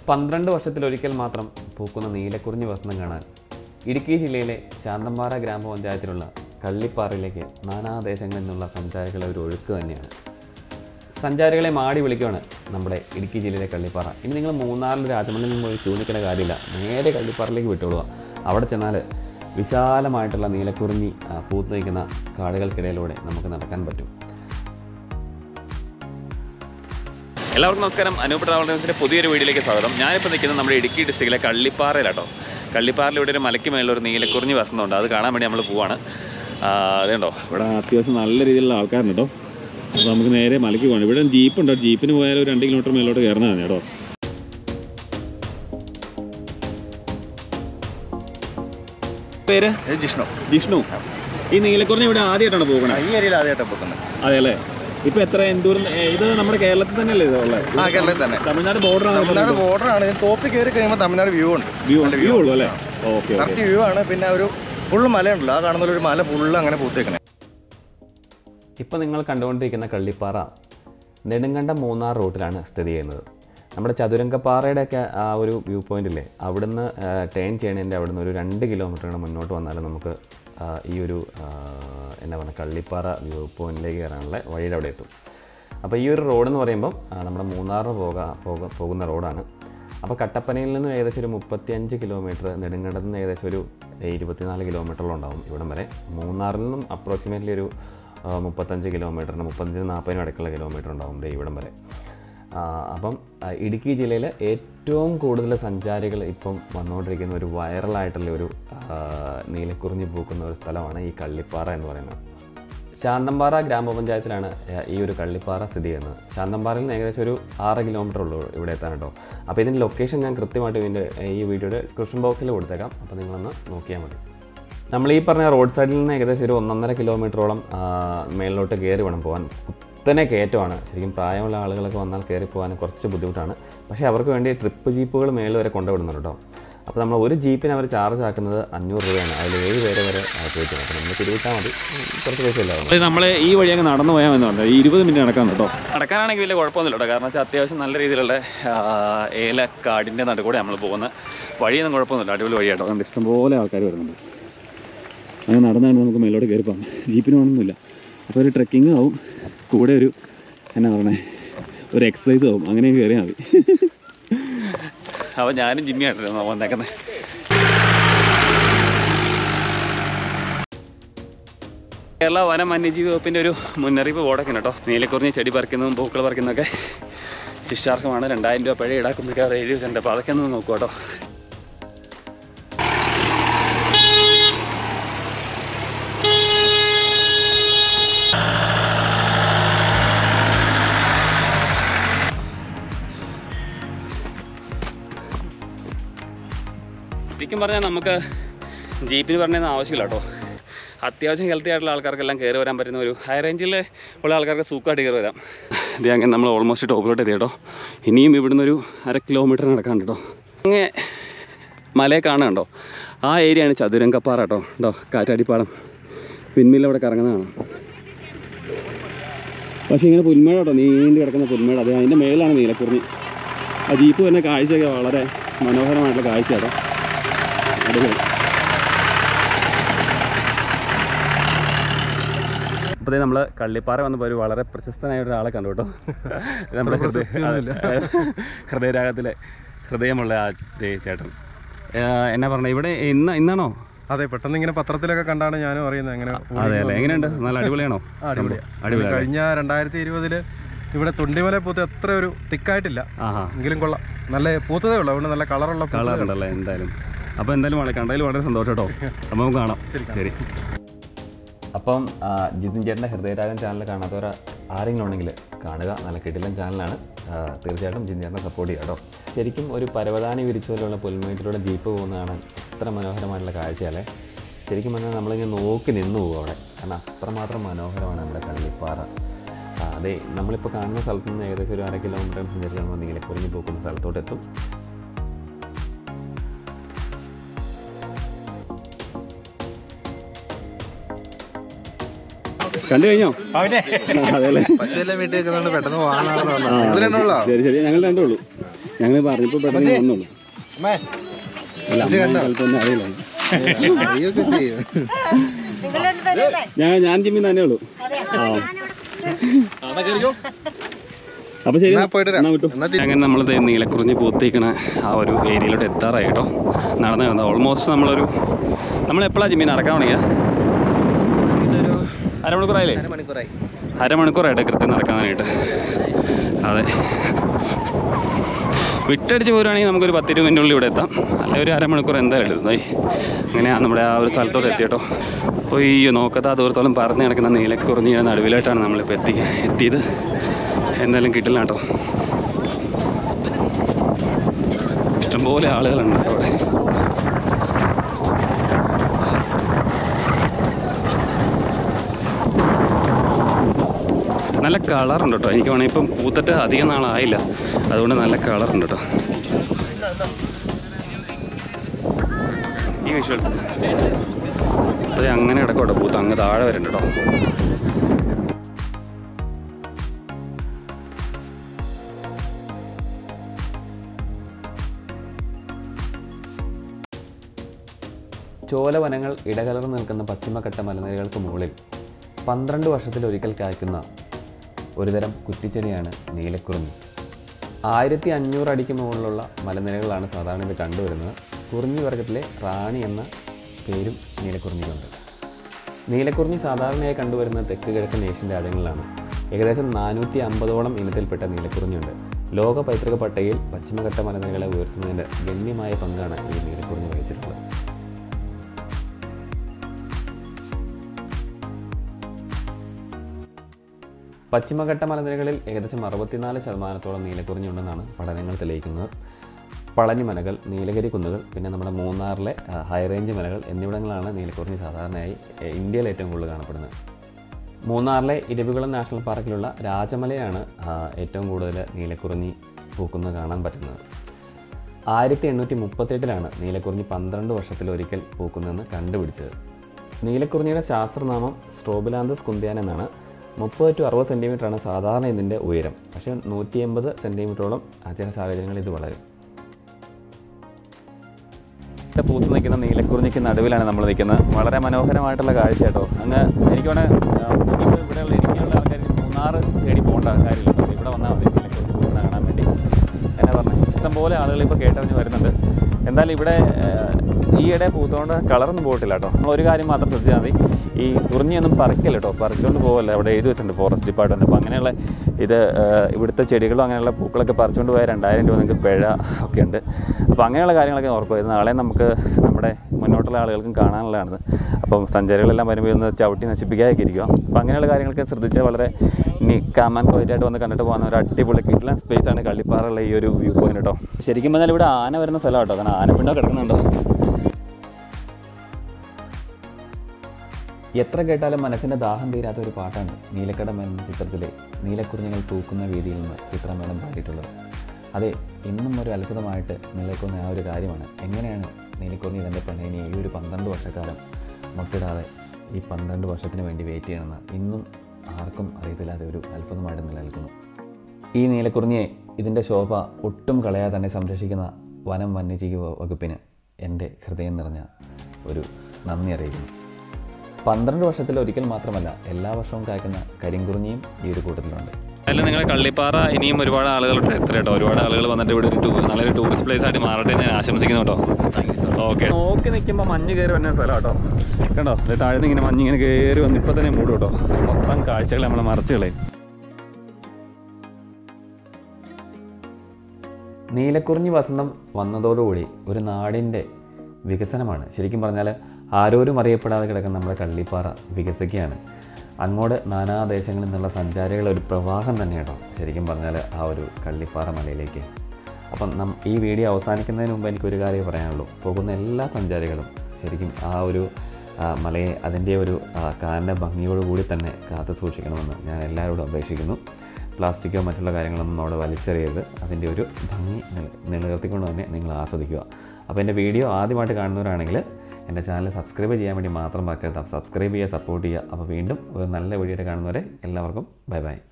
പന്ത്രണ്ട് വർഷത്തിലൊരിക്കൽ മാത്രം പൂക്കുന്ന നീലക്കുറിഞ്ഞി വസന്തം കാണാൻ ഇടുക്കി ജില്ലയിലെ ശാന്തമ്പാറ ഗ്രാമപഞ്ചായത്തിലുള്ള കള്ളിപ്പാറയിലേക്ക് നാനാദേശങ്ങളിൽ നിന്നുള്ള സഞ്ചാരികളെ ഒരു ഒഴുക്ക് തന്നെയാണ് സഞ്ചാരികളെ മാടി വിളിക്കുകയാണ് നമ്മുടെ ഇടുക്കി ജില്ലയിലെ കള്ളിപ്പാറ ഇനി നിങ്ങൾ മൂന്നാറിൽ രാജമണ്ണിൽ നിന്ന് പോയി ക്യൂ നിൽക്കേണ്ട കാര്യമില്ല നേരെ കള്ളിപ്പാറയിലേക്ക് വിട്ടോളുക അവിടെ ചെന്നാൽ വിശാലമായിട്ടുള്ള നീലക്കുറിഞ്ഞി ആ, പൂത്ത് നിൽക്കുന്ന കാടുകൾക്കിടയിലൂടെ നമുക്ക് നടക്കാൻ പറ്റും എല്ലാവർക്കും നമസ്കാരം അനൂപ് ട്രാവലേഴ്സിൻ്റെ പുതിയൊരു വീഡിയോയിലേക്ക് സ്വാഗതം ഞാനിപ്പോൾ നിൽക്കുന്നത് നമ്മുടെ ഇടുക്കി ഡിസ്ട്രിക്റ്റിലെ കള്ളിപ്പാറയിലാട്ടോ കള്ളിപ്പാറയിൽ ഇവിടെ ഒരു മലയ്ക്ക് മേളിൽ ഒരു നീലക്കുറിഞ്ഞി വസന്തമുണ്ട് അത് കാണാൻ വേണ്ടി നമ്മൾ പോവാണ് ആ, അതുണ്ടോ ഇവിടെ അത്യാവശ്യം നല്ല രീതിയിലുള്ള ആൾക്കാരുണ്ട് കേട്ടോ അപ്പോൾ നമുക്ക് നേരെ മലയ്ക്ക് പോകണം ഇവിടെ ജീപ്പ് ഉണ്ടോ ജീപ്പിന് പോയാൽ ഒരു രണ്ട് കിലോമീറ്റർ മേലോട്ട് കയറുന്നതാണ് കേട്ടോ പേര് ഇത് ജിഷ്ണു ജിഷ്ണു ഈ നീലക്കുറിഞ്ഞി ഇവിടെ ആദ്യമായിട്ടാണ് പോകുന്നത് ഈ ഏരിയയിൽ ആദ്യമായിട്ടാണ് പോകുന്നത് അതെ അല്ലേ ഇപ്പൊ എത്ര എന്തൂരം ഏ, ഇത് നമ്മുടെ കേരളത്തിൽ തന്നെയല്ലേ ഇത് ഉള്ളത് ആ കേരളത്തിൽ തന്നെ തമിഴ്നാട് ബോർഡർ തമിഴ്നാട് ബോർഡറാണ് ഇതിന് തോപ്പിൽ കയറി കഴിയുമ്പോൾ തമിഴ്നാട് വ്യൂ ഉണ്ട് വ്യൂ നല്ല വ്യൂ ഉള്ളൂ അല്ലേ ഓക്കെ ഓക്കെ കറക്റ്റ് വ്യൂ ആണ് പിന്നെ ഒരു ഫുള്ള് മലയുണ്ടല്ലോ ആ കാണുന്ന ഒരു മല ഫുള്ള് അങ്ങനെ പൂത്തേക്കണേ ഇപ്പം നിങ്ങൾ കണ്ടുകൊണ്ടിരിക്കുന്ന കള്ളിപ്പാറ നെടുങ്കണ്ടം മൂന്നാർ റൂട്ടിലാണ് സ്ഥിതി ചെയ്യുന്നത് നമ്മുടെ ചതുരംഗപ്പാറയുടെ ഒക്കെ ആ ഒരു വ്യൂ പോയിന്റില്ലേ അവിടുന്ന് ടേൺ ചെയ്യണതിൻ്റെ അവിടുന്ന് ഒരു രണ്ട് കിലോമീറ്റർ മുന്നോട്ട് വന്നാൽ നമുക്ക് ആ, ഈ ഒരു ആ, എന്നാ പറയുക കള്ളിപ്പാറ വ്യൂ പോയിന്റിലേക്ക് കയറാനുള്ള വഴിയുടെ അവിടെ എത്തും അപ്പോൾ ഈ ഒരു റോഡ് എന്ന് പറയുമ്പം ആ, നമ്മുടെ മൂന്നാറിന് പോകാ പോക പോകുന്ന റോഡാണ് അപ്പോൾ കട്ടപ്പനയിൽ നിന്ന് ഏകദേശം ഒരു മുപ്പത്തിയഞ്ച് കിലോമീറ്റർ നെടുങ്കണ്ടത്ത് നിന്ന് ഏകദേശം ഒരു ഇരുപത്തിനാല് കിലോമീറ്ററോളം ഉണ്ടാവും ഇവിടം വരെ മൂന്നാറിൽ നിന്നും അപ്രോക്സിമേറ്റ്ലി ഒരു ആ, മുപ്പത്തഞ്ച് കിലോമീറ്ററിന് മുപ്പത്തഞ്ചിന് നാൽപ്പതിനും ഇടയ്ക്കുള്ള കിലോമീറ്റർ ഉണ്ടാവും ദേ ഇവിടം വരെ ആ, അപ്പം ആ, ഇടുക്കി ജില്ലയിൽ ഏറ്റവും കൂടുതൽ സഞ്ചാരികൾ ഇപ്പം വന്നുകൊണ്ടിരിക്കുന്ന ഒരു വൈറലായിട്ടുള്ള ഒരു ആ, നീലക്കുറിഞ്ഞി പൂക്കുന്ന ഒരു സ്ഥലമാണ് ഈ കള്ളിപ്പാറ എന്ന് പറയുന്നത് ശാന്തമ്പാറ ഗ്രാമപഞ്ചായത്തിലാണ് ഏഹ്, ഈ ഒരു കള്ളിപ്പാറ സ്ഥിതി ചെയ്യുന്നത് ശാന്തമ്പാറയിൽ നിന്ന് ഏകദേശം ഒരു ആറ് കിലോമീറ്റർ ഉള്ളൂ ഇവിടെ എത്താൻ കേട്ടോ അപ്പോൾ ഇതിൻ്റെ ലൊക്കേഷൻ ഞാൻ കൃത്യമായിട്ട് ഇതിൻ്റെ ഈ വീഡിയോയുടെ ഡിസ്ക്രിപ്ഷൻ ബോക്സിൽ കൊടുത്തേക്കാം അപ്പോൾ നിങ്ങളൊന്ന് നോക്കിയാൽ മതി നമ്മൾ ഈ പറഞ്ഞ റോഡ് സൈഡിൽ നിന്ന് ഏകദേശം ഒരു ഒന്നൊന്നര കിലോമീറ്ററോളം ആ, മേളിലോട്ട് കയറി വേണം പോകാൻ കുത്തനെ കയറ്റമാണ് ശരിക്കും പ്രായമുള്ള ആളുകളൊക്കെ വന്നാൽ കയറി പോകാൻ കുറച്ച് ബുദ്ധിമുട്ടാണ് പക്ഷേ അവർക്ക് വേണ്ടി ട്രിപ്പ് ജീപ്പുകൾ മേളിൽ വരെ കൊണ്ടുവിടുന്നുണ്ട് കേട്ടോ അപ്പോൾ നമ്മൾ ഒരു ജീപ്പിന് അവർ ചാർജ് ആക്കുന്നത് അഞ്ഞൂറ് രൂപയാണ് അതിൽ ഏഴ് പേരെ വരെ കയറ്റും അപ്പോൾ നമ്മൾ തിരുവിട്ടാൽ മതി ഉം, കുറച്ച് പൈസ ഇല്ലാവും നമ്മൾ ഈ വഴി അങ്ങ് നടന്നു പോയാൽ മതി പറഞ്ഞു ഈ ഇരുപത് മിനിറ്റ് നടക്കാൻ കേട്ടോ നടക്കാനാണെങ്കിൽ വലിയ കുഴപ്പമൊന്നുമില്ല കേട്ടോ കാരണം വെച്ചാൽ അത്യാവശ്യം നല്ല രീതിയിലുള്ള ആ, ഏലക്കാടിൻ്റെ നടുക്കൂടെ നമ്മൾ പോകുന്ന വഴിയൊന്നും കുഴപ്പമൊന്നുമില്ല അടിപൊളി വഴിയാട്ടോ അതുകൊണ്ട് ഇഷ്ടംപോലെ ആൾക്കാർ വരുന്നുണ്ട് അങ്ങനെ നടന്നാണ് നമുക്ക് മേലോട്ട് കയറി പോകാം ജീപ്പിന് വേണമെന്നില്ല അപ്പോൾ ഒരു ട്രെക്കിംഗ് ആവും കൂടെ ഒരു എന്നാ പറയണേ ഒരു എക്സസൈസ് ആവും അങ്ങനെ കയറിയാൽ മതി അപ്പോൾ ഞാനും ജിമ്മിയായിട്ടല്ലോ വന്നേക്കുന്നത് കേരള വനം വന്യജീവി വകുപ്പിൻ്റെ ഒരു മുന്നറിയിപ്പ് ബോർഡൊക്കെ ഉണ്ട് കേട്ടോ നീലക്കുറിഞ്ഞ് ചെടി പറിക്കുന്നതും പൂക്കൾ പറിക്കുന്നതൊക്കെ ശിക്ഷാർഹമാണ് രണ്ടായിരം രൂപ പിഴ ഈടാക്കുന്നൊക്കെ അവിടെ എഴുതി വെച്ചിട്ടുണ്ട് അപ്പോൾ അതൊക്കെ ഒന്ന് നോക്കുക കേട്ടോ ശരിക്കും പറഞ്ഞാൽ നമുക്ക് ജീപ്പിന് പറഞ്ഞൊന്നും ആവശ്യമില്ല കേട്ടോ അത്യാവശ്യം ഹെൽത്തി ആയിട്ടുള്ള ആൾക്കാർക്കെല്ലാം കയറി വരാൻ പറ്റുന്ന ഒരു ഹൈ റേഞ്ചിൽ ഉള്ള ആൾക്കാർക്ക് സൂക്കായിട്ട് കയറി വരാം ഇത് അങ്ങനെ നമ്മൾ ഓൾമോസ്റ്റ് ടോപ്പിലോട്ട് എത്തി കേട്ടോ ഇനിയും ഇവിടുന്ന് ഒരു അര കിലോമീറ്റർ നടക്കാണ്ട് കേട്ടോ അങ്ങനെ മലയെ കാണാണ്ടോ ആ ഏരിയയാണ് ചതുരംഗപ്പാറ കേട്ടോ കേട്ടോ കാറ്റാടിപ്പാടം പിന്മിൽ അവിടെ കറങ്ങുന്നതാണ് പക്ഷേ ഇങ്ങനെ പുൽമേട് കേട്ടോ നീണ്ടു കിടക്കുന്ന പുൽമേട് അത് അതിൻ്റെ മേലാണ് നീലക്കുറിഞ്ഞി ആ ജീപ്പ് വരുന്ന കാഴ്ചയൊക്കെ വളരെ മനോഹരമായിട്ടുള്ള കാഴ്ച കേട്ടോ അടിപൊളി അപ്പോൾ നമ്മൾ കള്ളിപ്പാറ വന്നപ്പോൾ ഒരു വളരെ പ്രശസ്തനായ ഒരാളെ കണ്ടു കേട്ടോ ഇത് നമ്മുടെ ഹൃദയ ഹൃദയരാഗത്തിലെ ഹൃദയമുള്ള ആ ദേ ചേട്ടൻ ഏ, എന്നാ പറഞ്ഞത് ഇവിടെ ഇന്ന് ഇന്നാണോ അതെ പെട്ടെന്ന് ഇങ്ങനെ പത്രത്തിലൊക്കെ കണ്ടാണ് ഞാനും അറിയുന്നത് അങ്ങനെ അതെ അല്ലേ എങ്ങനെയുണ്ട് നല്ല അടിപൊളിയാണോ അടിപൊളിയാ അടിപൊളിയാണ് കഴിഞ്ഞ രണ്ടായിരത്തി ഇരുപതില് ഇവിടെ തൊണ്ടിമല പൂത്ത് അത്ര ഒരു തിക്കായിട്ടില്ല ആഹാ എങ്കിലും കൊള്ളാം നല്ല പൂത്തതേ ഉള്ളൂ അതുകൊണ്ട് നല്ല കളറുള്ള പൂക്കളേ ഉള്ളൂ. കളറുണ്ടല്ലേ എന്തായാലും അപ്പോൾ എന്തായാലും വളരെ കണ്ടതിൽ വളരെ സന്തോഷം കേട്ടോ അപ്പോൾ നമുക്ക് കാണാം ശരി, ശരി അപ്പം ആ, ജിതിൻ ചേട്ടൻ്റെ ഹൃദയരാഗം ചാനൽ കാണാത്തവർ ആരെങ്കിലും ഉണ്ടെങ്കിൽ കാണുക നല്ല കിടിലൻ ചാനലാണ് ആ, തീർച്ചയായിട്ടും ജിതിൻ ചേട്ടനെ സപ്പോർട്ട് ചെയ്യുക കേട്ടോ ശരിക്കും ഒരു പരവതാനി വിരിച്ച പോലെയുള്ള പുൽമേട്ടിലൂടെ ജീപ്പ് പോകുന്ന കാണാൻ അത്ര മനോഹരമായിട്ടുള്ള കാഴ്ചയല്ലേ ശരിക്കും പറഞ്ഞാൽ നമ്മളിങ്ങനെ നോക്കി നിന്നു പോകും അവിടെ കാരണം അത്രമാത്രം മനോഹരമാണ് നമ്മുടെ കള്ളിപ്പാറ ആ, അതെ നമ്മളിപ്പോൾ കാണുന്ന സ്ഥലത്ത് നിന്ന് ഏകദേശം ഒരു അര കിലോമീറ്റർ സഞ്ചരിച്ച് നമ്മൾ നീലക്കുറിഞ്ഞി പോകുന്ന സ്ഥലത്തോട്ട് എത്തും കണ്ടു കഴിഞ്ഞോ അതെല്ലേ പശുവെല്ലാം വീട്ടിൽ വെക്കുന്നുണ്ട് പെട്ടെന്ന് വാങ്ങാണെന്ന് പറഞ്ഞു നിങ്ങൾ രണ്ടുള്ള ശരി ശരി ഞങ്ങൾ രണ്ടേ ഉള്ളൂ ഞങ്ങൾ പറഞ്ഞപ്പോൾ പെട്ടെന്ന് വന്നുള്ളൂ അമ്മേ അല്ല അമ്മ ചിലപ്പോൾ ഒന്നും അറിയില്ല അറിയൊക്കെ ചെയ്യും ഞാൻ ഞാൻ ജിമ്മി തന്നെ ഉള്ളൂ ആ അപ്പൊ ശരി എന്നാ പോയിട്ട് വരാം. എന്നാ വിട്ടു എന്നാ തി- അങ്ങനെ നമ്മൾ നീലക്കുറിഞ്ഞ് പൂത്തിക്കണ ആ ഒരു ഏരിയയിലോട്ട് എത്താറായി കേട്ടോ നടന്നു നടന്നത് ഓൾമോസ്റ്റ് നമ്മളൊരു നമ്മൾ എപ്പോഴാണ് ജിമ്മി നടക്കാൻ തുടങ്ങിയ അരമണിക്കൂറായില്ലേ അരമണിക്കൂറായിട്ട് കൃത്യം നടക്കാനായിട്ട് അതെ വിട്ടടിച്ച് പോരുവാണെങ്കിൽ നമുക്കൊരു പത്ത് ഇരുപത് മിനിറ്റിനുള്ളിൽ ഇവിടെ എത്താം അല്ലെങ്കിൽ ഒരു അരമണിക്കൂർ എന്തായാലും എടുത്തായി അങ്ങനെ നമ്മുടെ ആ ഒരു സ്ഥലത്തോട്ട് എത്തിയട്ടോ അയ്യോ നോക്കത്താ ദൂരത്തോളം പറന്ന് കിടക്കുന്ന നീലക്കുറിഞ്ഞിയുടെ നടുവിലായിട്ടാണ് നമ്മളിപ്പോൾ എത്തി എത്തിയത് എന്തായാലും കിട്ടില്ല കേട്ടോ ഇഷ്ടംപോലെ ആളുകളുണ്ട് കേട്ടോ അവിടെ നല്ല കളറുണ്ട് കേട്ടോ എനിക്ക് വേണമെങ്കിൽ ഇപ്പം പൂത്തിട്ട് അധികം നാളായില്ല അതുകൊണ്ട് നല്ല കളറുണ്ട് കേട്ടോ ഈ വിഷ്വൽസ് അത് അങ്ങനെ കിടക്കും കേട്ടോ പൂത്ത് അങ്ങ് താഴെ വരുന്നുണ്ട് കേട്ടോ ചോലവനങ്ങൾ ഇടകലർന്ന് നിൽക്കുന്ന പശ്ചിമഘട്ട മലനിരകൾക്ക് മുകളിൽ പന്ത്രണ്ട് വർഷത്തിലൊരിക്കൽ കായ്ക്കുന്ന ഒരുതരം കുറ്റിച്ചെടിയാണ് നീലക്കുറിഞ്ഞി ആയിരത്തി അഞ്ഞൂറ് അടിക്ക് മുകളിലുള്ള മലനിരകളാണ് സാധാരണ ഇത് കണ്ടുവരുന്നത് കുറിഞ്ഞി വർഗത്തിലെ റാണി എന്ന പേരും നീലക്കുറിഞ്ഞിക്കുണ്ട് നീലക്കുറിഞ്ഞി സാധാരണയായി കണ്ടുവരുന്ന തെക്ക് കിഴക്കൻ ഏഷ്യൻ രാജ്യങ്ങളിലാണ് ഏകദേശം നാനൂറ്റി അമ്പതോളം ഇനത്തിൽപ്പെട്ട നീലക്കുറിഞ്ഞിയുണ്ട് ലോക പൈതൃക പട്ടികയിൽ പശ്ചിമഘട്ട മലനിരകളെ ഉയർത്തുന്നതിൻ്റെ ഗണ്യമായ പങ്കാണ് ഈ നീലക്കുറിഞ്ഞി വഹിച്ചിട്ടുള്ളത് പശ്ചിമഘട്ട മലനിരകളിൽ ഏകദേശം അറുപത്തിനാല് ശതമാനത്തോളം നീലക്കുറിഞ്ഞുണ്ടെന്നാണ് പഠനങ്ങൾ തെളിയിക്കുന്നത് പളനി മലകൾ നീലഗിരി കുന്നുകൾ പിന്നെ നമ്മുടെ മൂന്നാറിലെ ആ, ഹൈ റേഞ്ച് മലകൾ എന്നിവിടങ്ങളാണ് നീലക്കുറിഞ്ഞി സാധാരണയായി എ, ഇന്ത്യയിൽ ഏറ്റവും കൂടുതൽ കാണപ്പെടുന്നത് മൂന്നാറിലെ ഇരവികുളം നാഷണൽ പാർക്കിലുള്ള രാജമലയാണ് ആ, ഏറ്റവും കൂടുതൽ നീലക്കുറിഞ്ഞി പൂക്കുന്നത് കാണാൻ പറ്റുന്നത് ആയിരത്തി എണ്ണൂറ്റി മുപ്പത്തെട്ടിലാണ് നീലക്കുറിഞ്ഞി പന്ത്രണ്ട് വർഷത്തിലൊരിക്കൽ പൂക്കുന്നതെന്ന് കണ്ടുപിടിച്ചത് നീലക്കുറിഞ്ഞിയുടെ ശാസ്ത്രനാമം സ്ട്രോബിലാന്തസ് കുന്തിയാൻ എന്നാണ് മുപ്പത് ടു അറുപത് സെൻറ്റിമീറ്ററാണ് സാധാരണ ഇതിൻ്റെ ഉയരം പക്ഷേ നൂറ്റി എൺപത് സെൻറ്റിമീറ്ററോളം ചില സാഹചര്യങ്ങളിൽ ഇത് വളരും ഇവിടെ പൂത്ത് നിൽക്കുന്ന നീലക്കുറിഞ്ഞിക്ക് നടുവിലാണ് നമ്മൾ നിൽക്കുന്നത് വളരെ മനോഹരമായിട്ടുള്ള കാഴ്ച കേട്ടോ അങ്ങ് എനിക്ക് വേണേൽ ഇനിയിപ്പോൾ ഇവിടെയുള്ള ഇരിക്കാനുള്ള ആൾക്കാർ മൂന്നാറ് തേടി പോകേണ്ട കാര്യമില്ല കേട്ടോ. ഇവിടെ വന്നാൽ മതി നീലക്കുറിഞ്ഞി പൂക്കുന്ന കാണാൻ വേണ്ടി എന്നാ പറഞ്ഞു ഇഷ്ടംപോലെ ആളുകൾ ഇപ്പോൾ കേട്ടറിഞ്ഞ് വരുന്നുണ്ട് എന്തായാലും ഇവിടെ ഏഹ്, ഈയിടെ പൂത്തോണ്ട് കളറൊന്നും പോയിട്ടില്ല കേട്ടോ നമ്മൾ ഒരു കാര്യം മാത്രം ശ്രദ്ധിച്ചാൽ മതി ഈ കുറിഞ്ഞൊന്നും പറിക്കില്ല കേട്ടോ പറിച്ചുകൊണ്ട് പോകല്ല അവിടെ എഴുതി വെച്ചിട്ടുണ്ട് ഫോറസ്റ്റ് ഡിപ്പാർട്ട്മെൻറ്റ് അപ്പോൾ അങ്ങനെയുള്ള ഇത് ഏഹ്, ഇവിടുത്തെ ചെടികളും അങ്ങനെയുള്ള പൂക്കളൊക്കെ പറിച്ചുകൊണ്ട് പോയാൽ രണ്ടായിരം രൂപ നിങ്ങൾക്ക് പിഴ ഒക്കെ ഉണ്ട് അപ്പോൾ അങ്ങനെയുള്ള കാര്യങ്ങളൊക്കെ ഓർക്കുക ഇത് നാളെ നമുക്ക് നമ്മുടെ മുന്നോട്ടുള്ള ആളുകൾക്കും കാണാനുള്ളതാണ് അപ്പം സഞ്ചാരികളെല്ലാം വരുമ്പോൾ ഒന്ന് ചവിട്ടി നശിപ്പിക്കാതൊക്കെ ഇരിക്കുക അപ്പോൾ അങ്ങനെയുള്ള കാര്യങ്ങളൊക്കെ ശ്രദ്ധിച്ചാൽ വളരെ ഇനി കാമാൻ കോയിറ്റായിട്ട് വന്ന് കണ്ടിട്ട് പോകുന്ന ഒരു അടിപൊളി കിട്ടുന്ന സ്പേസാണ് കള്ളിപ്പാറയുള്ള ഈ ഒരു വ്യൂ പോയിന്റ് കേട്ടോ ശരിക്കും പറഞ്ഞാൽ ഇവിടെ ആന വരുന്ന സ്ഥലം കേട്ടോ കാരണം ആനപ്പിണ്ടോ കിടക്കുന്നുണ്ടോ എത്ര കേട്ടാലും മനസ്സിൻ്റെ ദാഹം തീരാത്ത ഒരു പാട്ടാണ് നീലക്കടം എന്ന ചിത്രത്തിലെ നീലക്കുറിഞ്ഞുങ്ങൾ തൂക്കുന്ന വീതിയിൽ നിന്ന് ചിത്രമേളം പാടിയിട്ടുള്ളത് അതെ ഇന്നും ഒരു അത്ഭുതമായിട്ട് നിലനിൽക്കുന്ന ആ ഒരു കാര്യമാണ് എങ്ങനെയാണ് നീലക്കുറിഞ്ഞി തൻ്റെ പെണ്ണിനെ ഈ ഒരു പന്ത്രണ്ട് വർഷക്കാലം മുട്ടിടാതെ ഈ പന്ത്രണ്ട് വർഷത്തിന് വേണ്ടി വെയിറ്റ് ചെയ്യണമെന്ന് ഇന്നും ആർക്കും അറിയത്തില്ലാത്ത ഒരു അത്ഭുതമായിട്ട് നിലനിൽക്കുന്നു ഈ നീലക്കുറിഞ്ഞിയെ ഇതിൻ്റെ ശോഭ ഒട്ടും കളയാതെ തന്നെ സംരക്ഷിക്കുന്ന വനം വന്യജീവി വകുപ്പിന് എൻ്റെ ഹൃദയം നിറഞ്ഞ ഒരു നന്ദി അറിയിക്കുന്നു പന്ത്രണ്ട് വർഷത്തിൽ ഒരിക്കൽ മാത്രമല്ല എല്ലാ വർഷവും കായ്ക്കുന്ന കരിങ്കുറിഞ്ഞിയും ഈ ഒരു കൂട്ടത്തിലുണ്ട് അതിൽ നിങ്ങളുടെ കള്ളിപ്പാറ ഇനിയും ഒരുപാട് ആളുകളുണ്ട് എത്ര കേട്ടോ ഒരുപാട് ആളുകൾ വന്നിട്ട് ഇവിടെ ഒരു ടൂ നല്ലൊരു ടൂറിസ്റ്റ് പ്ലേസ് ആയിട്ട് മാറട്ടെ എന്ന് ഞാൻ ആശംസിക്കുന്നു കേട്ടോ ഓക്കെ നോക്കി നിൽക്കുമ്പോൾ മഞ്ഞ് കയറി വന്ന സ്ഥലം കേട്ടോ കണ്ടോ ഇത് താഴെ നിന്ന് ഇങ്ങനെ മഞ്ഞ് ഇങ്ങനെ കയറി വന്ന് ഇപ്പം തന്നെ മൂടും കേട്ടോ മൊത്തം കാഴ്ചകൾ നമ്മളെ മറച്ചു കളയും നീലക്കുറിഞ്ഞി വസന്തം വന്നതോടുകൂടി ഒരു നാടിൻ്റെ വികസനമാണ് ശരിക്കും പറഞ്ഞാൽ ആരോരും അറിയപ്പെടാതെ കിടക്കുന്ന നമ്മുടെ കള്ളിപ്പാറ വികസിക്കുകയാണ് അങ്ങോട്ട് നാനാദേശങ്ങളിൽ നിന്നുള്ള സഞ്ചാരികളുടെ ഒരു പ്രവാഹം തന്നെ കേട്ടോ ശരിക്കും പറഞ്ഞാൽ ആ ഒരു കള്ളിപ്പാറ മലയിലേക്ക് അപ്പം നം ഈ വീഡിയോ അവസാനിക്കുന്നതിന് മുമ്പ് എനിക്കൊരു കാര്യം പറയാനുള്ളൂ പോകുന്ന എല്ലാ സഞ്ചാരികളും ശരിക്കും ആ ഒരു ആ, മലയെ അതിൻ്റെ ഒരു ആ, കാലിൻ്റെ ഭംഗിയോടുകൂടി തന്നെ കാത്തു സൂക്ഷിക്കണമെന്ന് ഞാൻ എല്ലാവരോടും അപേക്ഷിക്കുന്നു പ്ലാസ്റ്റിക്കോ മറ്റുള്ള കാര്യങ്ങളൊന്നും അവിടെ വലിച്ചെറിയരുത് അതിൻ്റെ ഒരു ഭംഗി നില നിലനിർത്തിക്കൊണ്ട് തന്നെ നിങ്ങൾ ആസ്വദിക്കുക അപ്പോൾ എൻ്റെ വീഡിയോ ആദ്യമായിട്ട് കാണുന്നവരാണെങ്കിൽ എൻ്റെ ചാനൽ സബ്സ്ക്രൈബ് ചെയ്യാൻ വേണ്ടി മാത്രം മറക്കരുത് സബ്സ്ക്രൈബ് ചെയ്യുക സപ്പോർട്ട് ചെയ്യുക അപ്പോൾ വീണ്ടും ഒരു നല്ല വീഡിയോ കാണുന്നവരെ എല്ലാവർക്കും ബൈ ബൈ